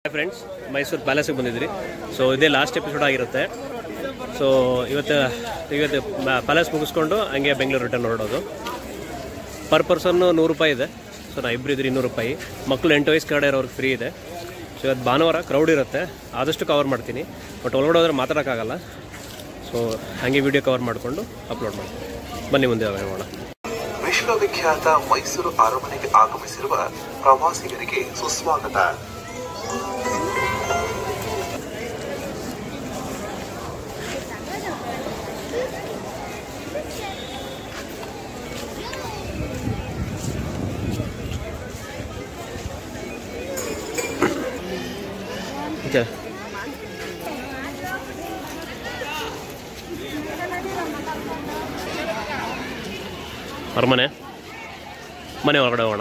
friends Mysuru ಪ್ಯಾಲೇಸಿಗೆ ಬಂದಿದ್ರಿ so ಇದೇ last episode ಆಗಿರುತ್ತೆ ಸೊ ಇವತ್ತು ಇವತ್ತು ಪ್ಯಾಲೇಸ್ ಮುಗಿಸ್ಕೊಂಡು ಹಂಗೆ ಬೆಂಗಳೂರು ರಿಟರ್ನ್ ಹೊರಡೋದು ಪರ್ ಪರ್ಸನ್ನು ನೂರು ರೂಪಾಯಿ ಇದೆ ಸೊ ನಾ ಇಬ್ಬರು ಇದ್ರೆ ಇನ್ನೂರು ರೂಪಾಯಿ ಮಕ್ಕಳು ಎಂಟು ವಯಸ್ಸು ಕಡೆ ಇರೋರ್ಗೆ ಫ್ರೀ ಇದೆ ಸೊ ಇವತ್ತು ಭಾನುವಾರ ಕ್ರೌಡ್ ಇರುತ್ತೆ ಆದಷ್ಟು ಕವರ್ ಮಾಡ್ತೀನಿ ಬಟ್ ಒಳಗಡೆ ಹೋದ್ರೆ ಮಾತಾಡೋಕ್ಕಾಗಲ್ಲ ಸೊ ಹಾಗೆ ವಿಡಿಯೋ ಕವರ್ ಮಾಡಿಕೊಂಡು ಅಪ್ಲೋಡ್ ಮಾಡ್ತೀನಿ ಬನ್ನಿ ಮುಂದೆ ಹೋಗೋಣ ವಿಶ್ವವಿಖ್ಯಾತ ಮೈಸೂರು ಅರಮನೆಗೆ ಆಗಮಿಸಿರುವ ಪ್ರವಾಸಿಗರಿಗೆ ಸುಸ್ವಾಗತ ಓಕೆ ಅರಮನೆ ಮನೆ ಒಳಗಡೆ ಹೋಗೋಣ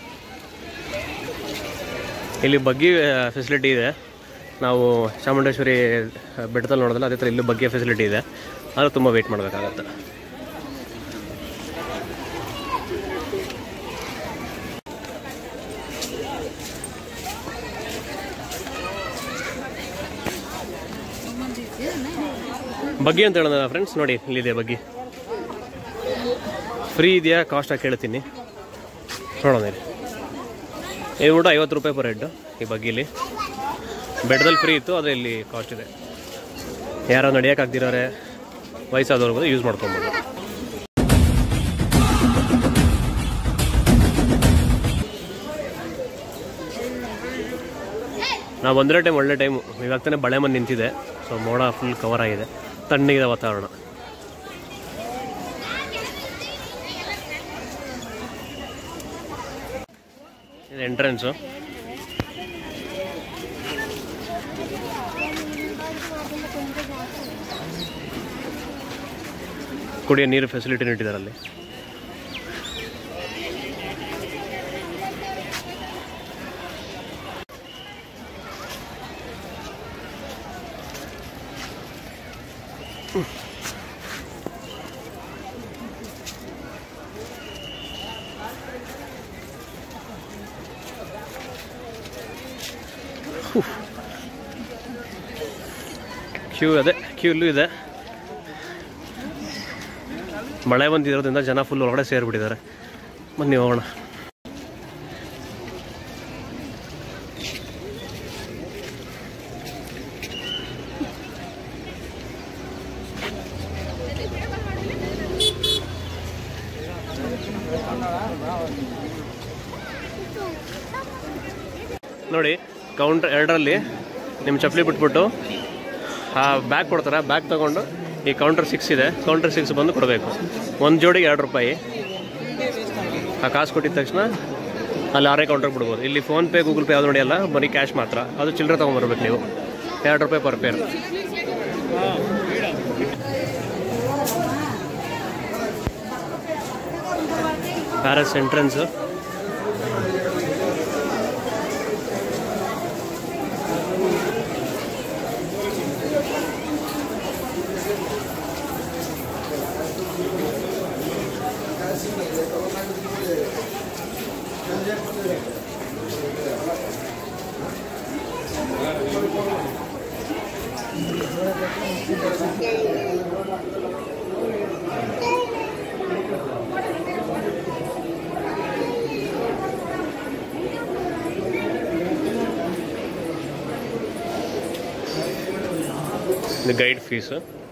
ಇಲ್ಲಿ ಬಗ್ಗಿ ಫೆಸಿಲಿಟಿ ಇದೆ ನಾವು ಚಾಮುಂಡೇಶ್ವರಿ ಬೆಟ್ಟದಲ್ಲಿ ನೋಡೋದಲ್ಲ ಅದೇ ಥರ ಇಲ್ಲೂ ಬಗ್ಗೆ ಫೆಸಿಲಿಟಿ ಇದೆ ಆದರೆ ತುಂಬ ವೆಯ್ಟ್ ಮಾಡಬೇಕಾಗತ್ತೆ ಬಗ್ಗಿ ಅಂತ ಹೇಳೋಣ ಫ್ರೆಂಡ್ಸ್ ನೋಡಿ ಇಲ್ಲಿದೆ ಬಗ್ಗಿ ಫ್ರೀ ಇದೆಯಾ ಕಾಸ್ಟಾಗಿ ಕೇಳ್ತೀನಿ ನೋಡೋಣ ಇಲ್ಲಿ ಇದು ಊಟ ಐವತ್ತು ರೂಪಾಯಿ ಪರ್ ಹೆಡ್ ಈ ಬಗ್ಗಿಲಿ ಬೆಟ್ಟದಲ್ಲಿ ಫ್ರೀ ಇತ್ತು ಆದರೆ ಇಲ್ಲಿ ಕಾಸ್ಟ್ ಇದೆ ಯಾರೋ ನಡೆಯೋಕ್ಕಾಗ್ದಿರೋರೆ ವಯಸ್ಸಾದವ್ರಿಗೆ ಯೂಸ್ ಮಾಡ್ಕೊಬೋದು ನಾವು ಬಂದರೆ ಟೈಮ್ ಒಳ್ಳೆ ಟೈಮು ಇವಾಗ ತಾನೇ ಬಳೆ ಮನೆ ನಿಂತಿದೆ ಸೊ ಮೋಡ ಫುಲ್ ಕವರ್ ಆಗಿದೆ ತಣ್ಣಗಿದೆ ವಾತಾವರಣ ಇದು ಎಂಟ್ರೆನ್ಸು ಕುಡಿಯೋ ನೀರು ಫೆಸಿಲಿಟಿನೂ ಇಟ್ಟಿದ್ದಾರೆ ಅಲ್ಲಿ ಕ್ಯೂ ಅದೇ ಕ್ಯೂ ಇಲ್ಲೂ ಇದೆ ಮಳೆ ಬಂದಿರೋದ್ರಿಂದ ಜನ ಫುಲ್ ಒಳಗಡೆ ಸೇರಿಬಿಟ್ಟಿದ್ದಾರೆ ಬನ್ನಿ ಹೋಗೋಣ ನೋಡಿ ಕೌಂಟರ್ ಎರಡರಲ್ಲಿ ನಿಮ್ಮ ಚಪ್ಪಲಿ ಬಿಟ್ಬಿಟ್ಟು ಆ ಬ್ಯಾಗ್ ಕೊಡ್ತಾರೆ ಬ್ಯಾಗ್ ತೊಗೊಂಡು ಈ ಕೌಂಟರ್ ಸಿಕ್ಸ್ ಇದೆ ಕೌಂಟರ್ ಸಿಕ್ಸ್ ಬಂದು ಕೊಡಬೇಕು ಒಂದು ಜೋಡಿಗೆ ಎರಡು ರೂಪಾಯಿ ಆ ಕಾಸು ಕೊಟ್ಟಿದ ತಕ್ಷಣ ಅಲ್ಲಿ ಆರೇ ಕೌಂಟರ್ ಬಿಡ್ಬೋದು ಇಲ್ಲಿ ಫೋನ್ಪೇ ಗೂಗಲ್ ಪೇ ಯಾವುದು ನಡೆಯಲ್ಲ ಬರೀ ಕ್ಯಾಶ್ ಮಾತ್ರ ಅದು ಚಿಲ್ಲರೆ ತೊಗೊಂಬರ್ಬೇಕು ನೀವು ಎರಡು ರೂಪಾಯಿ ಪರ್ ಪೇರ್ ಪ್ಯಾರಸ್ ಎಂಟ್ರೆನ್ಸು ಇದು ಗೈಡ್ ಫೀಸು